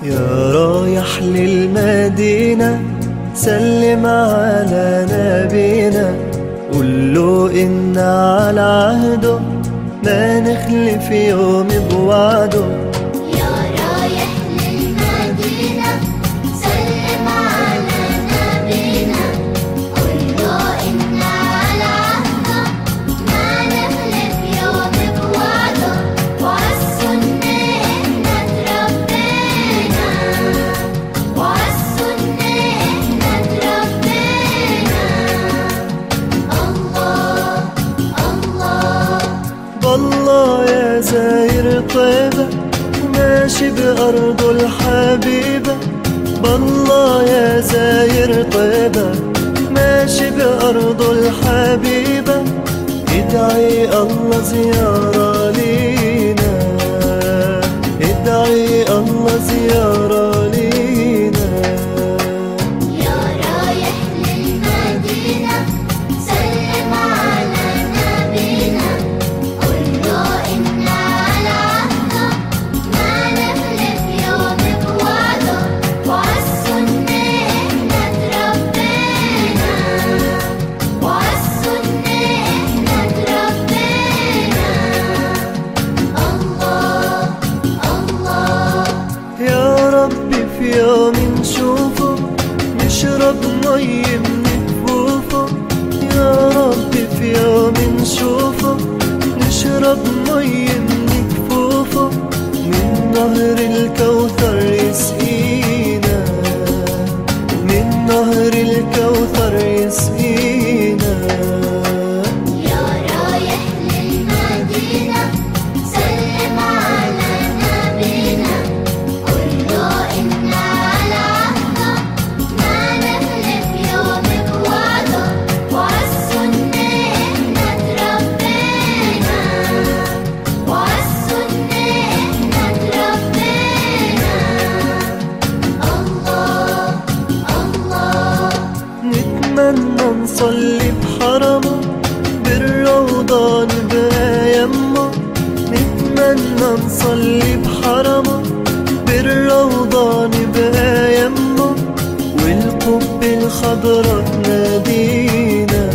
يا رايح للمدينة سلم على نبينا قول له إن على عهده ما نخلف يوم بوعده يا رايح للمدينة سلم على نبينا قل له إن على عهده ما نخلف يوم بوعده وعالسنة إحنا تربينا وعالسنة إحنا تربينا الله الله بالله يا زاير طيبة وماشي بأرضه الحبيبة بالله يا زاير طيبة ماشي بأرضه الحبيبة ادعي الله زيارة لينا ادعي الله زيارة لينا يا رايح للمدينة سلم على نبينا قل له إن على عهده ما نخلف يوم بوعده وعالسنة إحنا تربينا وعالسنة إحنا تربينا الله الله يا ربي في يوم نشوفه نشرب مي من كفوفه يا ربي في يوم نشوفه نشرب مي من كفوفه من نهر الكوثر يسقينا من نهر الكوثر يسقينا يا رايح للمدينة سلم على نبينا قل له إن على عهده ما نخلف يوم بوعده وعالسنة إحنا تربينا وعالسنة إحنا تربينا الله الله نتمنى نصلي بحرمه بالروضة نبقى يمه نتمنى نصلي بحرمه بالروضة نبقى يمه والقبة الخضرا تنادينا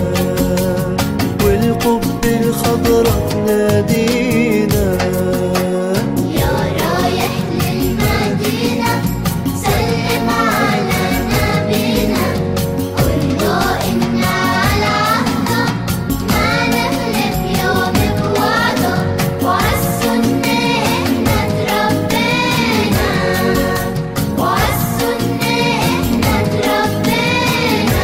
والقبة الخضرا تنادينا يا رايح للمدينة سلم على نبينا قل له إن على عهده ما نخلف يوم بوعده وعالسنة إحنا تربينا وعالسنة إحنا تربينا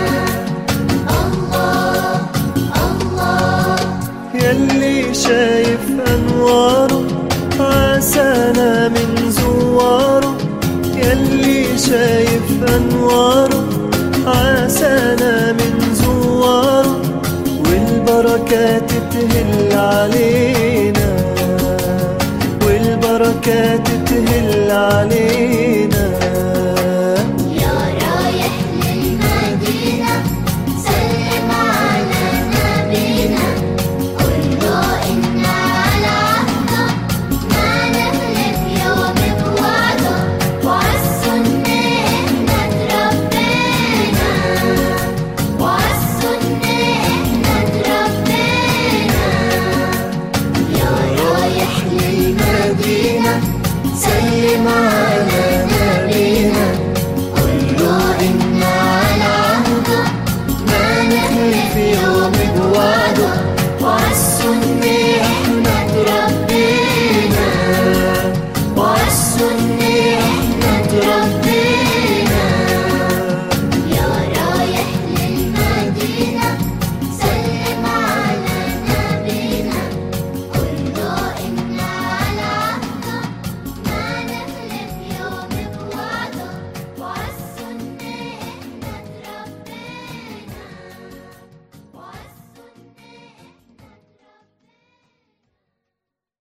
الله الله يلي شايف أنواره عسانا من زواره يلي شايف أنواره عسانا من زواره والبركات تهل علينا والبركات تهل علينا